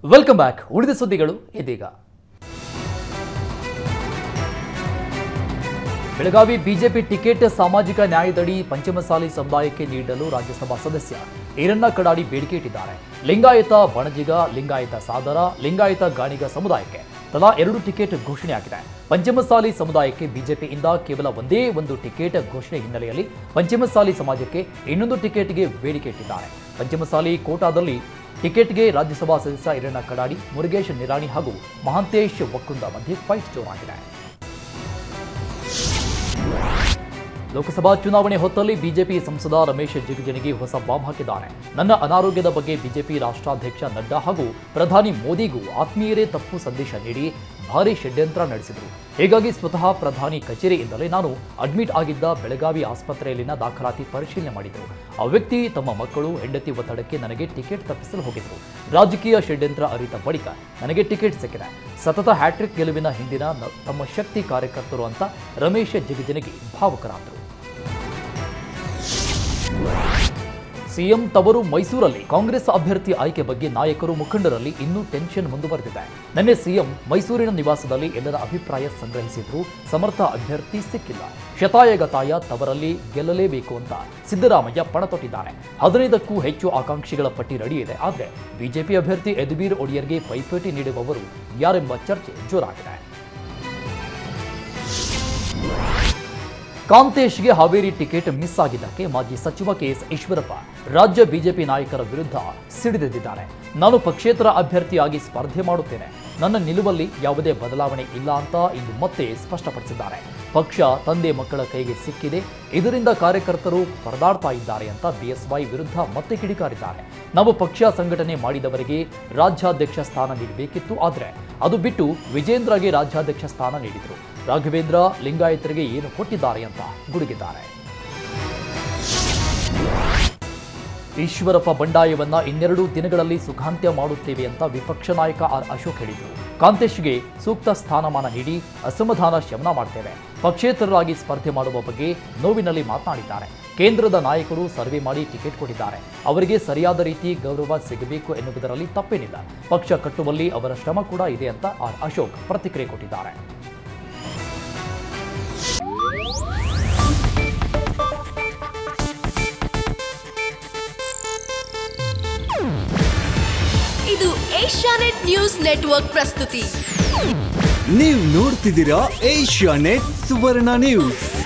welcome back ಉಳಿದ ಸುದ್ದಿಗಳು ಇದೀಗ ಬೆಳಗಾವಿ ಬಿಜೆಪಿ ಟಿಕೆಟ್ ಸಾಮಾಜಿಕ ನ್ಯಾಯದಡಿ ಪಂಚಮಸಾಲಿ ಸಮುದಾಯಕ್ಕೆ ನೀಡಲು ರಾಜ್ಯಸಭಾ ಸದಸ್ಯ ಈರಣ್ಣ ಕಡಾಡಿ ಬೇಡಿಕೆ ಇಟ್ಟಿದ್ದಾರೆ ಲಿಂಗಾಯತ ಬಣಜಿಗ ಲಿಂಗಾಯತ ಸಾದರ ಲಿಂಗಾಯತ ಗಾಣಿಗ ಸಮುದಾಯಕ್ಕೆ ತಲಾ ಎರಡು ಟಿಕೆಟ್ ಘೋಷಣೆಯಾಗಿದೆ ಪಂಚಮಸಾಲಿ ಸಮುದಾಯಕ್ಕೆ ಬಿಜೆಪಿಯಿಂದ ಕೇವಲ ಒಂದೇ ಒಂದು ಟಿಕೆಟ್ ಘೋಷಣೆ ಹಿನ್ನೆಲೆಯಲ್ಲಿ ಪಂಚಮಸಾಲಿ ಸಮಾಜಕ್ಕೆ ಇನ್ನೊಂದು ಟಿಕೆಟ್ಗೆ ಬೇಡಿಕೆ ಇಟ್ಟಿದ್ದಾರೆ ಪಂಚಮಸಾಲಿ ಕೋಟಾದಲ್ಲಿ ಟಿಕೆಟ್ಗೆ ರಾಜ್ಯಸಭಾ ಸದಸ್ಯ ಈರಣ್ಣ ಕಡಾಡಿ ಮುರುಗೇಶ್ ನಿರಾಣಿ ಹಾಗೂ ಮಹಾಂತೇಶ್ ಒಕ್ಕುಂದ ಮಧ್ಯೆ ಫೈಟ್ ಜೋರಾಗಿದೆ ಲೋಕಸಭಾ ಚುನಾವಣೆ ಹೊತ್ತಲ್ಲಿ ಬಿಜೆಪಿ ಸಂಸದ ರಮೇಶ್ ಜಿಗಜಿಣಗಿ ಹೊಸ ಬಾಂಬ್ ಹಾಕಿದ್ದಾರೆ ನನ್ನ ಅನಾರೋಗ್ಯದ ಬಗ್ಗೆ ಬಿಜೆಪಿ ರಾಷ್ಟ್ರಾಧ್ಯಕ್ಷ ನಡ್ಡಾ ಹಾಗೂ ಪ್ರಧಾನಿ ಮೋದಿಗೂ ಆತ್ಮೀಯರೇ ತಪ್ಪು ಸಂದೇಶ ನೀಡಿ ಭಾರಿ ಷಡ್ಯಂತ್ರ ನಡೆಸಿದರು ಹೀಗಾಗಿ ಸ್ವತಃ ಪ್ರಧಾನಿ ಕಚೇರಿಯಿಂದಲೇ ನಾನು ಅಡ್ಮಿಟ್ ಆಗಿದ್ದ ಬೆಳಗಾವಿ ಆಸ್ಪತ್ರೆಯಲ್ಲಿನ ದಾಖಲಾತಿ ಪರಿಶೀಲನೆ ಮಾಡಿದರು ಆ ವ್ಯಕ್ತಿ ತಮ್ಮ ಮಕ್ಕಳು ಹೆಂಡತಿ ಒತ್ತಡಕ್ಕೆ ನನಗೆ ಟಿಕೆಟ್ ತಪ್ಪಿಸಲು ಹೋಗಿದ್ರು ರಾಜಕೀಯ ಷಡ್ಯಂತ್ರ ಅರಿತ ಬಳಿಕ ನನಗೆ ಟಿಕೆಟ್ ಸಿಕ್ಕಿದೆ ಸತತ ಹ್ಯಾಟ್ರಿಕ್ ಗೆಲುವಿನ ಹಿಂದಿನ ನ- ತಮ್ಮ ಶಕ್ತಿ ಕಾರ್ಯಕರ್ತರು ಅಂತ ರಮೇಶ್ ಜಿಗಜಿಣಗಿ ಭಾವುಕರಾದರು ಸಿಎಂ ತವರು ಮೈಸೂರಲ್ಲಿ ಕಾಂಗ್ರೆಸ್ ಅಭ್ಯರ್ಥಿ ಆಯ್ಕೆ ಬಗ್ಗೆ ನಾಯಕರು ಮುಖಂಡರಲ್ಲಿ ಇನ್ನೂ ಟೆನ್ಷನ್ ಮುಂದುವರೆದಿದೆ ನಿನ್ನೆ ಸಿಎಂ ಮೈಸೂರಿನ ನಿವಾಸದಲ್ಲಿ ಎಲ್ಲರ ಅಭಿಪ್ರಾಯ ಸಂಗ್ರಹಿಸಿದ್ರು ಸಮರ್ಥ ಅಭ್ಯರ್ಥಿ ಸಿಕ್ಕಿಲ್ಲ ಶತಾಯಗತಾಯ ತವರಲ್ಲಿ ಗೆಲ್ಲಲೇಬೇಕು ಅಂತ ಸಿದ್ದರಾಮಯ್ಯ ಪಣ ತೊಟ್ಟಿದ್ದಾರೆ ಹದಿನೈದಕ್ಕೂ ಹೆಚ್ಚು ಆಕಾಂಕ್ಷಿಗಳ ಪಟ್ಟಿ ರೆಡಿ ಇದೆ ಆದರೆ ಬಿಜೆಪಿ ಅಭ್ಯರ್ಥಿ ಯದುವೀರ್ ಒಡೆಯರ್ಗೆ ಪೈಪೋಟಿ ನೀಡುವವರು ಯಾರೆಂಬ ಚರ್ಚೆ ಜೋರಾಗಿದೆ ಕಾಂತೇಶ್ಗೆ ಹಾವೇರಿ ಟಿಕೆಟ್ ಮಿಸ್ ಆಗಿದ್ದಕ್ಕೆ ಮಾಜಿ ಸಚಿವ ಕೆಎಸ್ ಈಶ್ವರಪ್ಪ ರಾಜ್ಯ ಬಿಜೆಪಿ ನಾಯಕರ ವಿರುದ್ಧ ಸಿಡಿದೆದ್ದಿದ್ದಾರೆ ನಾನು ಪಕ್ಷೇತರ ಅಭ್ಯರ್ಥಿಯಾಗಿ ಸ್ಪರ್ಧೆ ಮಾಡುತ್ತೇನೆ ನನ್ನ ನಿಲುವಲ್ಲಿ ಯಾವುದೇ ಬದಲಾವಣೆ ಇಲ್ಲ ಅಂತ ಇಂದು ಮತ್ತೆ ಸ್ಪಷ್ಟಪಡಿಸಿದ್ದಾರೆ ಪಕ್ಷ ತಂದೆ ಮಕ್ಕಳ ಕೈಗೆ ಸಿಕ್ಕಿದೆ ಇದರಿಂದ ಕಾರ್ಯಕರ್ತರು ಪರದಾಡ್ತಾ ಇದ್ದಾರೆ ಅಂತ ಬಿಎಸ್ವೈ ವಿರುದ್ಧ ಮತ್ತೆ ಕಿಡಿಕಾರಿದ್ದಾರೆ ನಾವು ಪಕ್ಷ ಸಂಘಟನೆ ಮಾಡಿದವರಿಗೆ ರಾಜ್ಯಾಧ್ಯಕ್ಷ ಸ್ಥಾನ ನೀಡಬೇಕಿತ್ತು ಆದರೆ ಅದು ಬಿಟ್ಟು ವಿಜೇಂದ್ರಗೆ ರಾಜ್ಯಾಧ್ಯಕ್ಷ ಸ್ಥಾನ ನೀಡಿದರು ರಾಘವೇಂದ್ರ ಲಿಂಗಾಯತರಿಗೆ ಏನು ಕೊಟ್ಟಿದ್ದಾರೆ ಅಂತ ಗುಡುಗಿದ್ದಾರೆ ಈಶ್ವರಪ್ಪ ಬಂಡಾಯವನ್ನ ಇನ್ನೆರಡು ದಿನಗಳಲ್ಲಿ ಸುಖಾಂತ್ಯ ಮಾಡುತ್ತೇವೆ ಅಂತ ವಿಪಕ್ಷ ನಾಯಕ ಆರ್ ಅಶೋಕ್ ಹೇಳಿದರು ಕಾಂತೇಶ್ಗೆ ಸೂಕ್ತ ಸ್ಥಾನಮಾನ ನೀಡಿ ಅಸಮಾಧಾನ ಶಮನ ಮಾಡ್ತೇವೆ ಪಕ್ಷೇತರರಾಗಿ ಸ್ಪರ್ಧೆ ಮಾಡುವ ಬಗ್ಗೆ ನೋವಿನಲ್ಲಿ ಮಾತನಾಡಿದ್ದಾರೆ ಕೇಂದ್ರದ ನಾಯಕರು ಸರ್ವೆ ಮಾಡಿ ಟಿಕೆಟ್ ಕೊಟ್ಟಿದ್ದಾರೆ ಅವರಿಗೆ ಸರಿಯಾದ ರೀತಿ ಗೌರವ ಸಿಗಬೇಕು ಎನ್ನುವುದರಲ್ಲಿ ತಪ್ಪೇನಿಲ್ಲ ಪಕ್ಷ ಕಟ್ಟುವಲ್ಲಿ ಅವರ ಶ್ರಮ ಕೂಡ ಇದೆ ಅಂತ ಆರ್ ಅಶೋಕ್ ಪ್ರತಿಕ್ರಿಯೆ ಕೊಟ್ಟಿದ್ದಾರೆ ಇದು ಏಷ್ಯಾನೆಟ್ ನ್ಯೂಸ್ ನೆಟ್ವರ್ಕ್ ಪ್ರಸ್ತುತಿ ನೀವು ನೋಡ್ತಿದ್ದೀರಾ ಏಷ್ಯಾ ನೆಟ್ ಸುವರ್ಣ ನ್ಯೂಸ್